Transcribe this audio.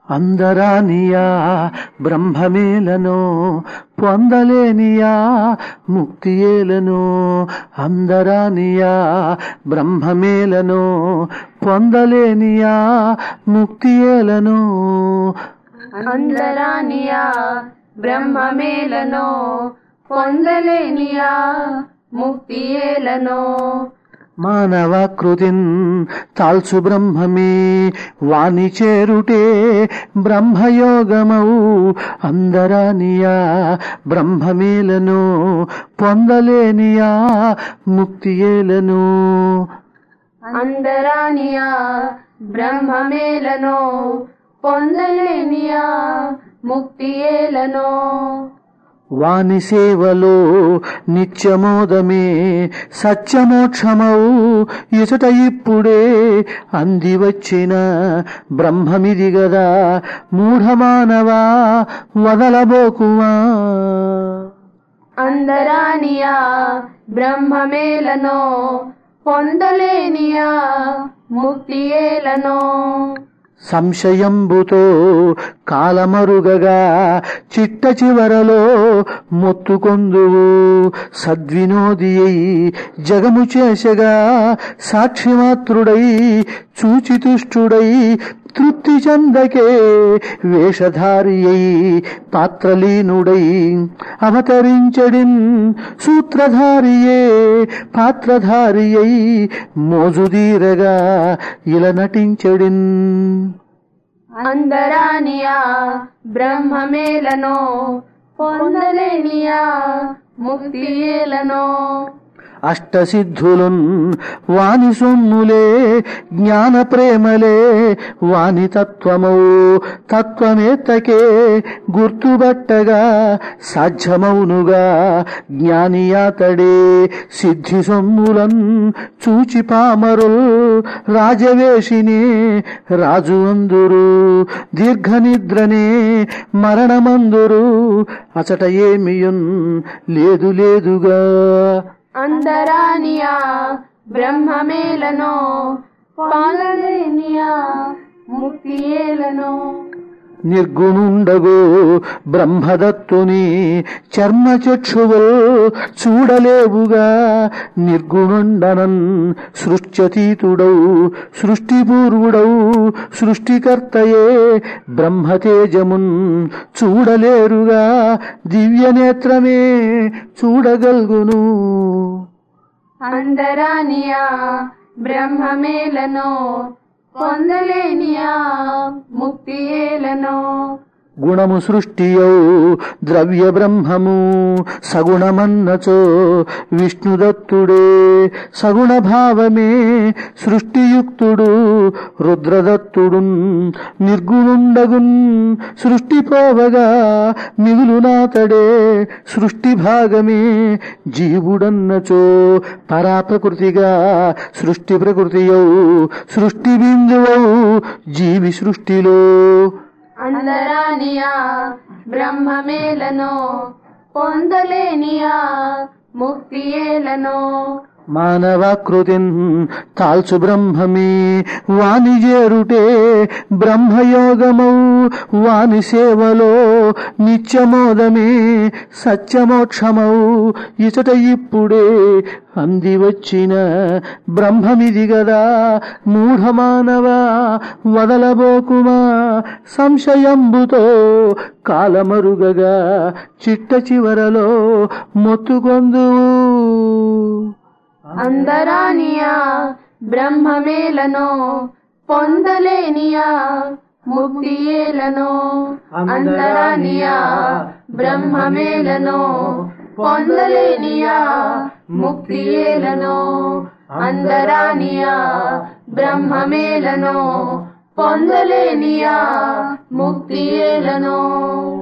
అందరానియా బ్రహ్మమేలను పొందలేనియా ముక్తియేలను అందరానియా బ్రహ్మమేలను పొందలేనియా ముక్తియేలను అందరానియా బ్రహ్మమేలనో పొందలేనియా ముక్తియేలనో మానవాకృతిన్ తాల్చు బ్రహ్మమే వాణి చేరుటే బ్రహ్మయోగమౌ అందరానియా బ్రహ్మమేలను పొందలేనియా ముక్తియేలను అందరానియా బ్రహ్మమేలనో పొందలేనియా ముక్తియేలనో వాని సేవలో నిత్యమోదమే సత్యమోక్షమౌ ఇచట ఇప్పుడే అంది వచ్చిన బ్రహ్మమిది గదా మూఢమానవా వదలబోకుమా అందరానియా బ్రహ్మమేలనో పొందలేనియా ముక్తియేలనో సంశయంబుతో కాలమరుగగా చిట్ట చివరలో మొత్తుకొందువు సద్వినోది అయి జగము చేసగా సాక్షిమాత్రుడై చూచితుష్టుడై తృప్తి చెందకే వేషధారి అయి పాత్రలీనుడై అవతరించడిన్ సూత్రధారియే పాత్రధారి అయి మోజుదీరగా ఇలా నటించడిన్ అందరానియా బ్రహ్మమేలనో పొందలేనియా ముక్తియేలనో అష్టసిద్ధులున్ వాని సొమ్ములే జ్ఞాన ప్రేమలే వాని తత్వమౌ తత్వమేత్తకే గుర్తుబట్టగా సాధ్యమౌనుగా జ్ఞానియాతడే సిద్ధి సొమ్ములన్ చూచి పామరుల్ రాజవేషిని రాజు అందురు దీర్ఘనిద్రనే మరణమందురు అచట ఏమియున్ లేదు లేదుగా అందరానియా బ్రహ్మమేలనో పొందలేనియా ముక్తియేలనో నిర్గుణుండగు బ్రహ్మదత్తుని చర్మచక్షువుల్ చూడలేవుగా నిర్గుణుండనన్ సృష్ట్యతీతుడౌ సృష్టిపూర్వుడౌ సృష్టికర్తయే బ్రహ్మతేజమున్ చూడలేరుగా దివ్యనేత్రమే చూడగల్గును అందరానియా బ్రహ్మమేలనో పొందలేనియా ముక్తియేలనో గుణము సృష్టియౌ ద్రవ్య బ్రహ్మము సగుణమన్నచో విష్ణుదత్తుడే సగుణ భావమే సృష్టియుక్తుడు రుద్రదత్తుడున్ నిర్గుణుండగున్ సృష్టి పోవగా మిగులునాతడే సృష్టి భాగమే జీవుడన్నచో పరాప్రకృతిగా సృష్టి ప్రకృతియౌ సృష్టి బిందువౌ జీవి సృష్టిలో అందరానియా బ్రహ్మమేలనో పొందలేనియా ముక్తియేలనో మానవాకృతిన్ తాల్చు బ్రహ్మమే వాని చేరుటే బ్రహ్మయోగమౌ వాని సేవలో నిత్యమోదమే సత్యమోక్షమౌ ఇచట ఇప్పుడే అంది వచ్చిన బ్రహ్మమిది గదా మూఢమానవా వదలబోకుమా సంశయంబుతో కాలమరుగగా చిట్ట చివరలో మొత్తుకొందువు అందరానియా బ్రహ్మమేలనో పొందలేనియా ముక్తియేలనో అందరానియా బ్రహ్మమేలనో పొందలేనియా ముక్తియేలనో అందరానియా బ్రహ్మమేలనో పొందలేనియా ముక్తియేలనో